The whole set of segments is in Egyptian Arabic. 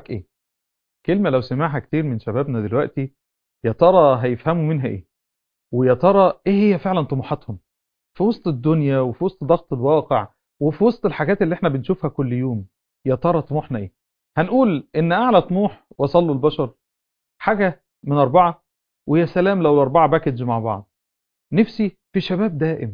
طموحك ايه كلمة لو سمعها كتير من شبابنا دلوقتي يا ترى هيفهموا منها ايه ويا ترى ايه هي فعلا طموحاتهم في وسط الدنيا وفي وسط ضغط الواقع وفي وسط الحاجات اللي احنا بنشوفها كل يوم يا ترى طموحنا ايه هنقول ان اعلى طموح وصل له البشر حاجة من اربعة ويا سلام لو الاربعة باكج مع بعض نفسي في شباب دائم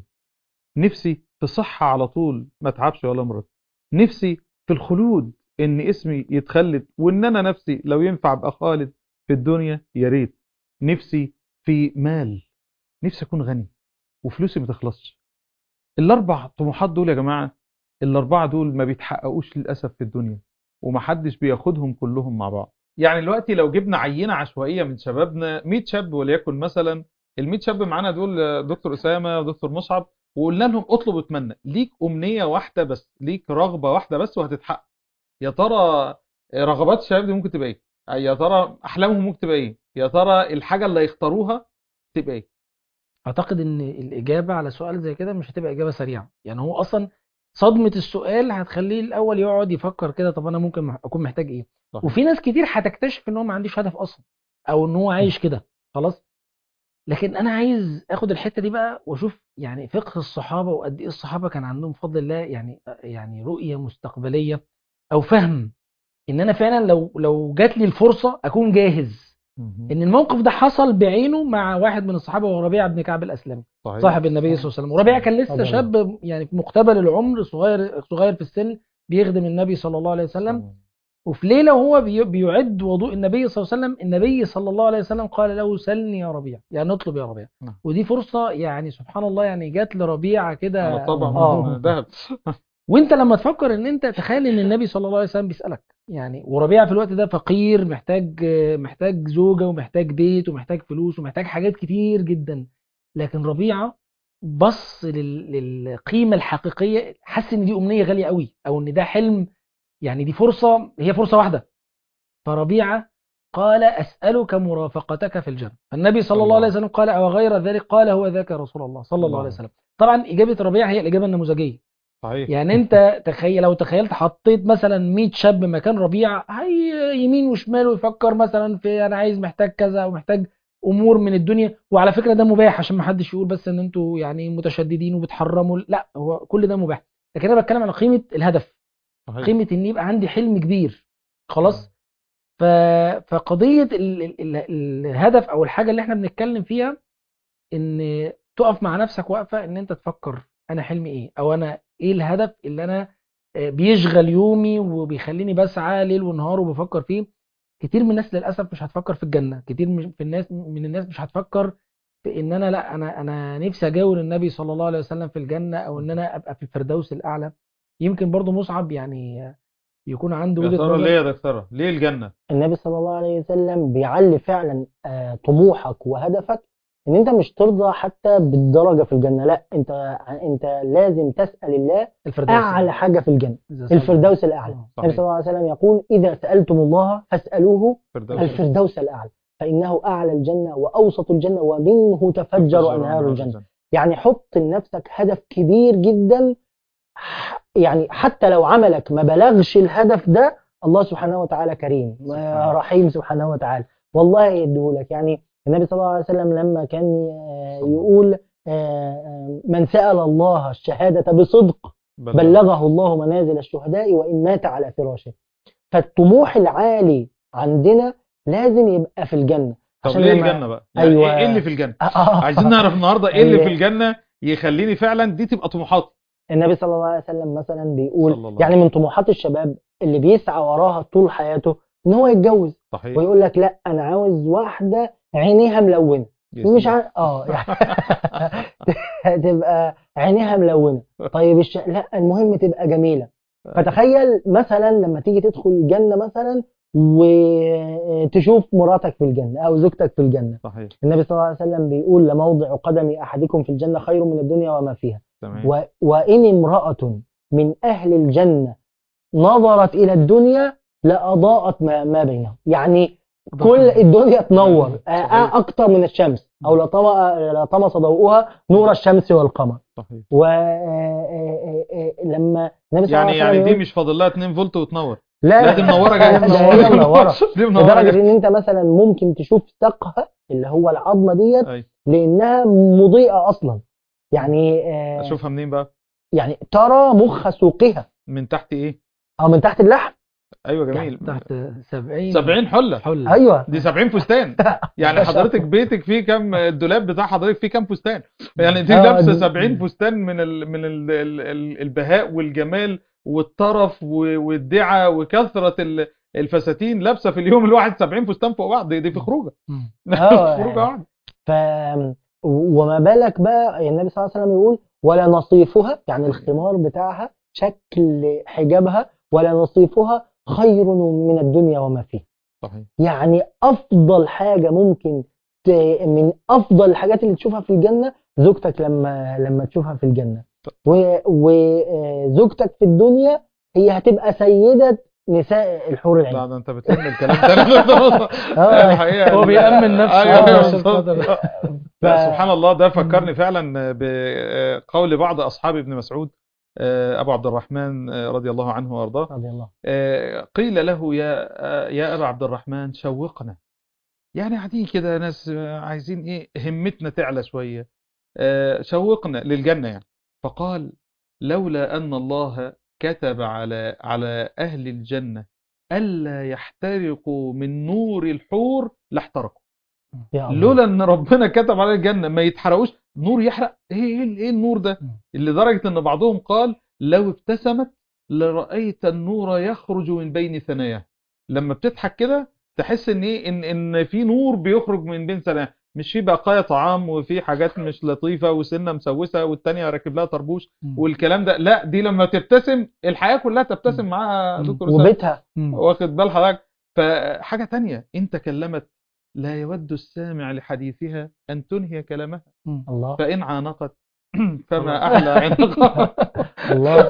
نفسي في صحة على طول ما اتعبش ولا مرض نفسي في الخلود ان اسمي يتخلد وان انا نفسي لو ينفع ابقى خالد في الدنيا يا ريت نفسي في مال نفسي اكون غني وفلوسي ما تخلصش الاربع طموحات دول يا جماعه الاربعه دول ما بيتحققوش للاسف في الدنيا ومحدش بياخدهم كلهم مع بعض يعني دلوقتي لو جبنا عينه عشوائيه من شبابنا 100 شاب وليكن مثلا ال 100 شاب معانا دول دكتور اسامه ودكتور مصعب وقلنا لهم اطلب واتمنى ليك امنيه واحده بس ليك رغبه واحده بس وهتتحقق يا ترى رغبات الشباب دي ممكن تبقى ايه يا ترى احلامهم ممكن تبقى ايه يا ترى الحاجه اللي هيختاروها تبقى ايه اعتقد ان الاجابه على سؤال زي كده مش هتبقى اجابه سريعه يعني هو اصلا صدمه السؤال هتخليه الاول يقعد يفكر كده طب انا ممكن مح- اكون محتاج ايه صحيح. وفي ناس كتير هتكتشف ان هو ما عنديش هدف اصلا او ان هو عايش كده خلاص لكن انا عايز اخد الحته دي بقى واشوف يعني فقه الصحابه وقد ايه الصحابه كان عندهم بفضل الله يعني يعني رؤيه مستقبليه او فهم ان انا فعلا لو لو جات لي الفرصه اكون جاهز ان الموقف ده حصل بعينه مع واحد من الصحابه وهو ربيعه بن كعب الاسلمي صحيح. صاحب النبي صلى الله عليه وسلم وربيعه كان لسه طبعاً. شاب يعني في مقتبل العمر صغير صغير في السن بيخدم النبي صلى الله عليه وسلم وفي ليله وهو بي- بيعد وضوء النبي صلى الله عليه وسلم النبي صلى الله عليه وسلم قال له سلني يا ربيع يعني اطلب يا ربيع نعم. ودي فرصه يعني سبحان الله يعني جات لربيعه كده على طبعا اه ذهب وانت لما تفكر ان انت تخيل ان النبي صلى الله عليه وسلم بيسالك يعني وربيعه في الوقت ده فقير محتاج محتاج زوجه ومحتاج بيت ومحتاج فلوس ومحتاج حاجات كتير جدا لكن ربيعه بص لل- للقيمه الحقيقيه حس ان دي امنيه غاليه قوي او ان ده حلم يعني دي فرصه هي فرصه واحده فربيعه قال اسالك مرافقتك في الجنه فالنبي صلى الله الله. عليه وسلم قال او غير ذلك قال هو ذاك يا رسول الله صلى الله الله. عليه وسلم طبعا اجابه ربيعه هي الاجابه النموذجيه صحيح يعني انت تخيل لو تخيلت حطيت مثلا 100 شاب مكان ربيع هي يمين وشمال ويفكر مثلا في انا عايز محتاج كذا ومحتاج امور من الدنيا وعلى فكره ده مباح عشان ما حدش يقول بس ان انتوا يعني متشددين وبتحرموا لا هو كل ده مباح لكن انا بتكلم على قيمه الهدف صحيح. قيمه ان يبقى عندي حلم كبير خلاص ف... فقضيه ال... ال... ال... الهدف او الحاجه اللي احنا بنتكلم فيها ان تقف مع نفسك واقفه ان انت تفكر انا حلمي ايه او انا ايه الهدف اللي انا آه، بيشغل يومي وبيخليني بسعى ليل ونهار وبفكر فيه كتير من الناس للاسف مش هتفكر في الجنه كتير من في الناس من الناس مش هتفكر في ان انا لا انا انا نفسي اجاور النبي صلى الله عليه وسلم في الجنه او ان انا ابقى في الفردوس الاعلى يمكن برضو مصعب يعني يكون عنده يا وجهه ترى نظر ليه يا دكتوره ليه الجنه النبي صلى الله عليه وسلم بيعلي فعلا آه، طموحك وهدفك ان انت مش ترضى حتى بالدرجه في الجنه لا انت انت لازم تسال الله الفردوس اعلى حاجه في الجنه إذا سألت- الفردوس الاعلى آه. النبي صلى الله عليه وسلم يقول اذا سالتم الله فاسالوه فردوس. الفردوس الاعلى فانه اعلى الجنه واوسط الجنه ومنه تفجر انهار الجنه يعني حط لنفسك هدف كبير جدا ح- يعني حتى لو عملك ما بلغش الهدف ده الله سبحانه وتعالى كريم سبحانه. رحيم سبحانه وتعالى والله يديهولك يعني النبي صلى الله عليه وسلم لما كان آه، يقول آه، آه، من سأل الله الشهادة بصدق بلغه الله منازل الشهداء وإن مات على فراشه فالطموح العالي عندنا لازم يبقى في الجنة طب عشان ليه لما- الجنه بقى يعني أيوة. ايه اللي في الجنه آه، آه، عايزين نعرف النهارده ايه اللي أيوة. في الجنه يخليني فعلا دي تبقى طموحاتي النبي صلى الله عليه وسلم مثلا بيقول صلى الله يعني من طموحات الشباب اللي بيسعى وراها طول حياته ان هو يتجوز صحيح ويقول لك لا انا عاوز واحده عينيها ملونه يا مش سلام. ع... اه يعني تبقى عينيها ملونه طيب الش... لا المهم تبقى جميله فتخيل مثلا لما تيجي تدخل الجنه مثلا وتشوف مراتك في الجنه او زوجتك في الجنه صحيح النبي صلى الله عليه وسلم بيقول لموضع قدم احدكم في الجنه خير من الدنيا وما فيها تمام و... وإن امرأة من أهل الجنة نظرت إلى الدنيا لأضاءت ما, ما بينهم يعني كل الدنيا تنور آه، صحيح. آه، أكتر من الشمس أو لطم- لطمس ضوءها نور الشمس والقمر صحيح ولما النبي صلى الله يعني عليه وسلم يعني دي يقول- مش فاضل لها 2 فولت وتنور لا لا دي منوره جايه ده هي منوره دي منوره لدرجه جاية. ان انت مثلا ممكن تشوف ساقها اللي هو العظمه ديت أيوة. لانها مضيئه اصلا يعني آه اشوفها منين بقى يعني ترى مخ سوقها من تحت ايه او من تحت اللحم ايوه جميل تحت 70 70 حله حله ايوه دي 70 فستان يعني حضرتك بيتك فيه كام الدولاب بتاع حضرتك فيه كام فستان يعني دي آه، لابسه دي- 70 فستان من ال من ال ال ال البهاء والجمال والطرف و- والدعه وكثره ال- الفساتين لابسه في اليوم الواحد 70 فستان فوق بعض دي, دي في خروجه مم. آه، خروجه واحده ف وما بالك بقى النبي صلى الله عليه وسلم يقول ولا نصيفها يعني الخمار بتاعها شكل حجابها ولا نصيفها خير من الدنيا وما فيها صحيح يعني افضل حاجه ممكن ت... من افضل الحاجات اللي تشوفها في الجنه زوجتك لما لما تشوفها في الجنه وزوجتك في الدنيا هي هتبقى سيده نساء الحور لا العين ده انت بتهم الكلام ده آه. الحقيقه هو بيأمن نفسه ايوه آه، أيوة عشان بالظبط. خاطر- لا سبحان الله ده فكرني فعلا بقول بعض اصحاب ابن مسعود آه، ابو عبد الرحمن آه، رضي الله عنه وارضاه رضي الله آه، قيل له يا آه، يا ابا عبد الرحمن شوقنا يعني قاعدين كده ناس آه، عايزين ايه همتنا تعلى شويه آه، شوقنا للجنه يعني فقال لولا ان الله كتب على على اهل الجنه الا يحترقوا من نور الحور لاحترقوا يا الله لولا ان ربنا كتب على الجنه ما يتحرقوش نور يحرق ايه ايه ايه النور ده مم. لدرجه ان بعضهم قال لو ابتسمت لرايت النور يخرج من بين ثناياه لما بتضحك كده تحس ان ايه ان ان في نور بيخرج من بين ثناياه مش في بقايا طعام وفي حاجات مش لطيفه وسنه مسوسه والتانيه راكب لها طربوش مم. والكلام ده لا دي لما تبتسم الحياه كلها تبتسم مم. معاها مم. دكتور أسامة. وبيتها مم. واخد بال حضرتك فحاجة تانية إن تكلمت لا يود السامع لحديثها أن تنهي كلامها مم. الله فإن عانقت الله. فما أحلى عنقها الله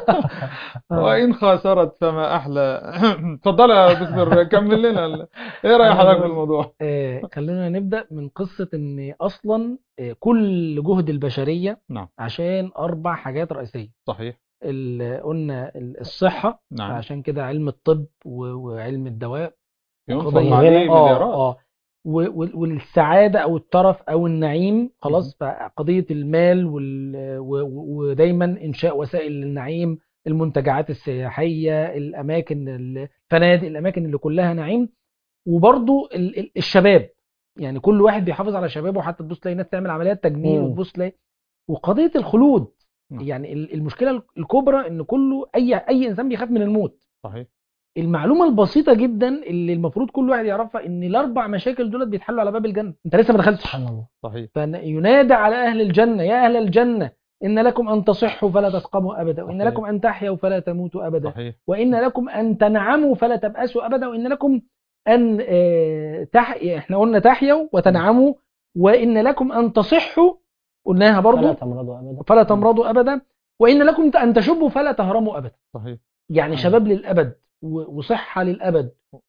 وإن خاسرت فما أحلى اتفضل يا دكتور كمل لنا ال- إيه رأي حضرتك في الموضوع؟ آه، خلونا نبدأ من قصة ان اصلا آه، كل جهد البشرية نعم. عشان اربع حاجات رئيسية صحيح ال- قلنا ال- الصحة نعم عشان كده علم الطب و- وعلم الدواء ينفق قضية عليه اه مليارات اه و- و- والسعادة او الترف او النعيم خلاص فقضية المال وال- و- و- ودايما انشاء وسائل للنعيم المنتجعات السياحية الاماكن الفنادق الاماكن اللي كلها نعيم وبرضو ال- ال- الشباب يعني كل واحد بيحافظ على شبابه حتى تبص تلاقي ناس تعمل عمليات تجميل مم. وتبص تلاقي وقضية الخلود نعم. يعني ال- المشكلة الكبرى ان كله اي اي انسان بيخاف من الموت صحيح المعلومه البسيطه جدا اللي المفروض كل واحد يعرفها ان الاربع مشاكل دولت بيتحلوا على باب الجنه انت لسه ما دخلتش سبحان الله صحيح فينادى على اهل الجنه يا اهل الجنه ان لكم ان تصحوا فلا تسقموا ابدا وان صحيح. لكم ان تحيوا فلا تموتوا ابدا صحيح وان لكم ان تنعموا فلا تبأسوا ابدا وان لكم ان آه، تح... احنا قلنا تحيوا وتنعموا وان لكم ان تصحوا قلناها فلا برضو تمرضوا ابدا فلا تمرضوا ابدا وان لكم ان تشبوا فلا تهرموا ابدا صحيح يعني آه. شباب للأبد و- وصحة للأبد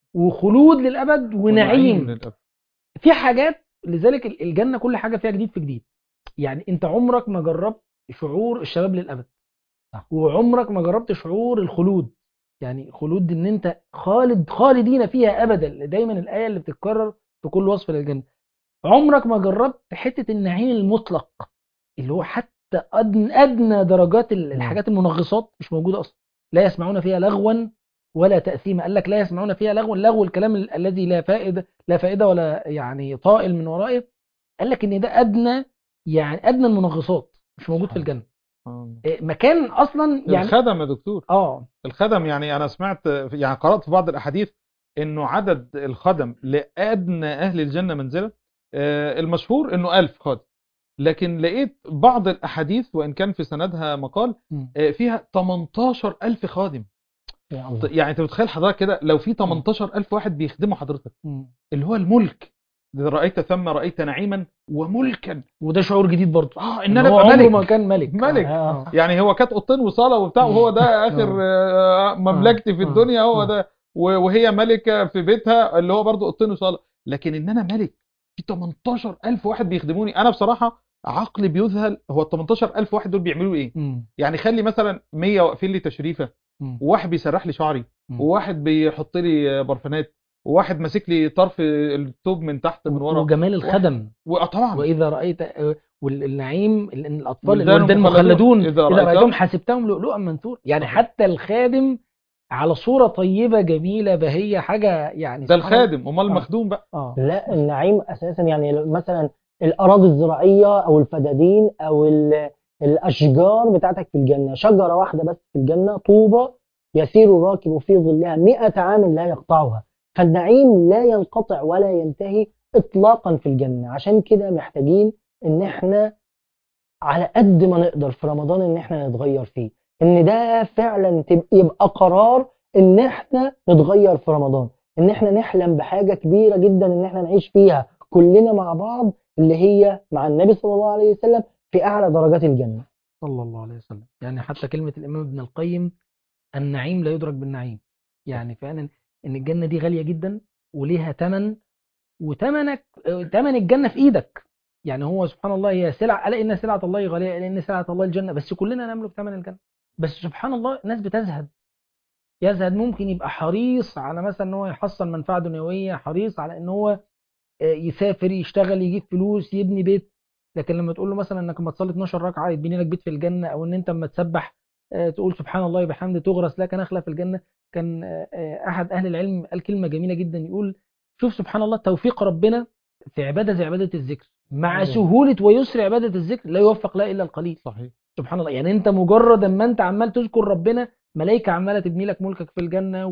وخلود للأبد ونعيم للأبد. في حاجات لذلك ال- الجنة كل حاجة فيها جديد في جديد يعني انت عمرك ما جربت شعور الشباب للأبد صح. وعمرك ما جربت شعور الخلود يعني خلود ان انت خالد خالدين فيها ابدا دايما الايه اللي بتتكرر في كل وصف للجنه عمرك ما جربت حته النعيم المطلق اللي هو حتى ادنى ادنى درجات ال- الحاجات المنغصات مش موجوده اصلا لا يسمعون فيها لغوا ولا تاثيما قال لك لا يسمعون فيها لغوا لغو الكلام ال- الذي لا فائده لا فائده ولا يعني طائل من ورائه قال لك ان ده ادنى يعني ادنى المنغصات مش موجود في الجنه آه. إيه، مكان اصلا يعني الخدم يا دكتور اه الخدم يعني انا سمعت يعني قرات في بعض الاحاديث انه عدد الخدم لادنى اهل الجنه منزله آه، المشهور انه ألف خادم لكن لقيت بعض الاحاديث وان كان في سندها مقال مم. آه، فيها 18000 خادم يا الله يعني انت متخيل حضرتك كده لو في 18000 واحد بيخدموا حضرتك مم. اللي هو الملك إذا رأيت ثم رأيت نعيما وملكا وده شعور جديد برضه اه ان انا هو ابقى عمره ملك ما كان ملك ملك. آه. يعني هو كانت اوضتين وصاله وبتاع وهو ده اخر آه، مملكتي في آه. الدنيا هو آه. ده و- وهي ملكه في بيتها اللي هو برضه اوضتين وصاله لكن ان انا ملك في 18000 واحد بيخدموني انا بصراحه عقلي بيذهل هو ال 18000 واحد دول بيعملوا ايه مم. يعني خلي مثلا 100 واقفين لي تشريفه مم. وواحد بيسرح لي شعري مم. وواحد بيحط لي برفانات وواحد ماسك لي طرف التوب من تحت من ورا وجمال الخدم وطبعا واذا رايت آه، والنعيم ان الاطفال ولدان الولدان مخلدون. مخلدون إذا اذا رأيتهم رايتهم حسبتهم لؤلؤا منثور يعني صحيح. حتى الخادم على صوره طيبه جميله بهيه حاجه يعني ده سبحان الله. الخادم امال آه. المخدوم بقى اه لا النعيم اساسا يعني مثلا الاراضي الزراعيه او الفدادين او ال- الاشجار بتاعتك في الجنه شجره واحده بس في الجنه طوبى يسير الراكب في ظلها مئة عام لا يقطعها فالنعيم لا ينقطع ولا ينتهي اطلاقا في الجنه عشان كده محتاجين ان احنا على قد ما نقدر في رمضان ان احنا نتغير فيه ان ده فعلا تب- يبقى قرار ان احنا نتغير في رمضان ان احنا نحلم بحاجه كبيره جدا ان احنا نعيش فيها كلنا مع بعض اللي هي مع النبي صلى الله عليه وسلم في اعلى درجات الجنه صلى الله عليه وسلم يعني حتى كلمة الإمام ابن القيم النعيم لا يدرك بالنعيم يعني فعلا إن الجنة دي غالية جدا وليها تمن وتمنك تمن الجنة في إيدك يعني هو سبحان الله هي سلع ألا إن سلعة الله غالية ألا إن سلعة الله الجنة بس كلنا نملك تمن الجنة بس سبحان الله الناس بتزهد يزهد ممكن يبقى حريص على مثلا ان هو يحصل منفعة دنيوية حريص على ان هو آه، يسافر يشتغل يجيب فلوس يبني بيت لكن لما تقول له مثلا انك لما تصلي 12 ركعه يتبني لك بيت في الجنه او ان انت لما تسبح آه، تقول سبحان الله وبحمده تغرس لك نخله في الجنه كان آه، آه، احد اهل العلم قال كلمه جميله جدا يقول شوف سبحان الله توفيق ربنا في عباده زي عباده الذكر مع أيوة. سهوله ويسر عباده الذكر لا يوفق لا الا القليل صحيح سبحان الله يعني انت مجرد اما انت عمال تذكر ربنا ملائكه عماله تبني لك ملكك في الجنه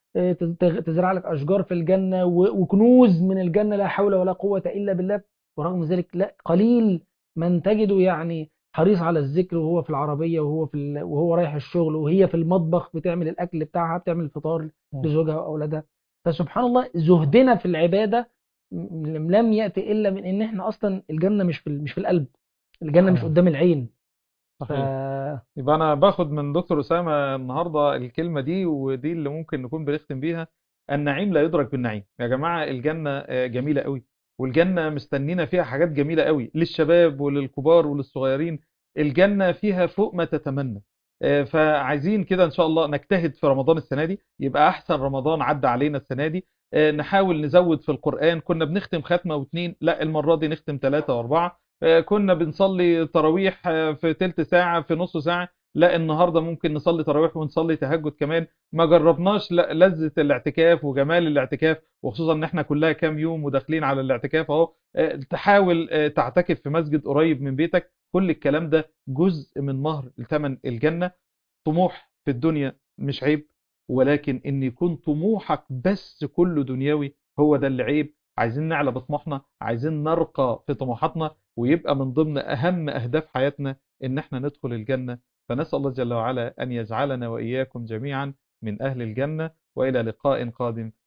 وتزرع لك اشجار في الجنه و- وكنوز من الجنه لا حول ولا قوه الا بالله ورغم ذلك لا قليل من تجده يعني حريص على الذكر وهو في العربيه وهو في ال... وهو رايح الشغل وهي في المطبخ بتعمل الاكل بتاعها بتعمل الفطار لزوجها واولادها فسبحان الله زهدنا في العباده م- لم ياتي الا من ان احنا اصلا الجنه مش في ال- مش في القلب الجنه مش آه. قدام العين ف... صحيح يبقى انا باخد من دكتور اسامه النهارده الكلمه دي ودي اللي ممكن نكون بنختم بيها النعيم لا يدرك بالنعيم يا جماعه الجنه آه، جميله قوي والجنه مستنينا فيها حاجات جميله قوي للشباب وللكبار وللصغيرين الجنه فيها فوق ما تتمنى آه، فعايزين كده ان شاء الله نجتهد في رمضان السنه دي يبقى احسن رمضان عدى علينا السنه دي آه، نحاول نزود في القران كنا بنختم ختمه واثنين لا المره دي نختم ثلاثه واربعه آه، كنا بنصلي تراويح آه، في تلت ساعة في نص ساعة لا النهاردة ممكن نصلي تراويح ونصلي تهجد كمان ما جربناش ل- لذة الاعتكاف وجمال الاعتكاف وخصوصا ان احنا كلها كام يوم وداخلين على الاعتكاف اهو آه، تحاول آه، تعتكف في مسجد قريب من بيتك كل الكلام ده جزء من مهر ثمن الجنة طموح في الدنيا مش عيب ولكن ان يكون طموحك بس كله دنيوي هو ده اللي عيب عايزين نعلى بطموحنا عايزين نرقى في طموحاتنا ويبقى من ضمن أهم أهداف حياتنا إن احنا ندخل الجنة فنسأل الله جل وعلا أن يجعلنا وإياكم جميعا من أهل الجنة وإلى لقاء قادم